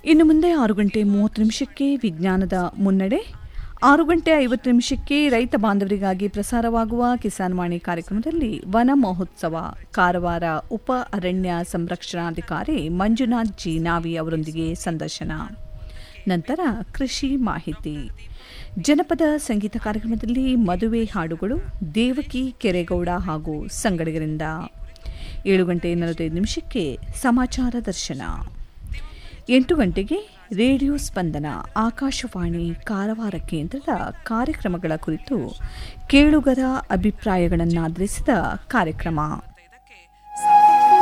ಇನ್ನು ಮುಂದೆ ಆರು ಗಂಟೆ ಮೂವತ್ತು ನಿಮಿಷಕ್ಕೆ ವಿಜ್ಞಾನದ ಮುನ್ನಡೆ ಆರು ಗಂಟೆ ಐವತ್ತು ನಿಮಿಷಕ್ಕೆ ರೈತ ಬಾಂಧವರಿಗಾಗಿ ಪ್ರಸಾರವಾಗುವ ಕಿಸಾನ್ ವಾಣಿ ಕಾರ್ಯಕ್ರಮದಲ್ಲಿ ವನ ಮಹೋತ್ಸವ ಕಾರವಾರ ಉಪ ಅರಣ್ಯ ಸಂರಕ್ಷಣಾಧಿಕಾರಿ ಮಂಜುನಾಥ್ ಜಿ ನಾವಿ ಅವರೊಂದಿಗೆ ಸಂದರ್ಶನ ನಂತರ ಕೃಷಿ ಮಾಹಿತಿ ಜನಪದ ಸಂಗೀತ ಕಾರ್ಯಕ್ರಮದಲ್ಲಿ ಮದುವೆ ಹಾಡುಗಳು ದೇವಕಿ ಕೆರೆಗೌಡ ಹಾಗೂ ಸಂಗಡಿಗರಿಂದ ಏಳು ಗಂಟೆ ನಲವತ್ತೈದು ನಿಮಿಷಕ್ಕೆ ಸಮಾಚಾರ ದರ್ಶನ ಎಂಟು ಗಂಟೆಗೆ ರೇಡಿಯೋ ಸ್ಪಂದನ ಆಕಾಶವಾಣಿ ಕಾರವಾರ ಕೇಂದ್ರದ ಕಾರ್ಯಕ್ರಮಗಳ ಕುರಿತು ಕೇಳುಗರ ಅಭಿಪ್ರಾಯಗಳನ್ನಾಧರಿಸಿದ ಕಾರ್ಯಕ್ರಮ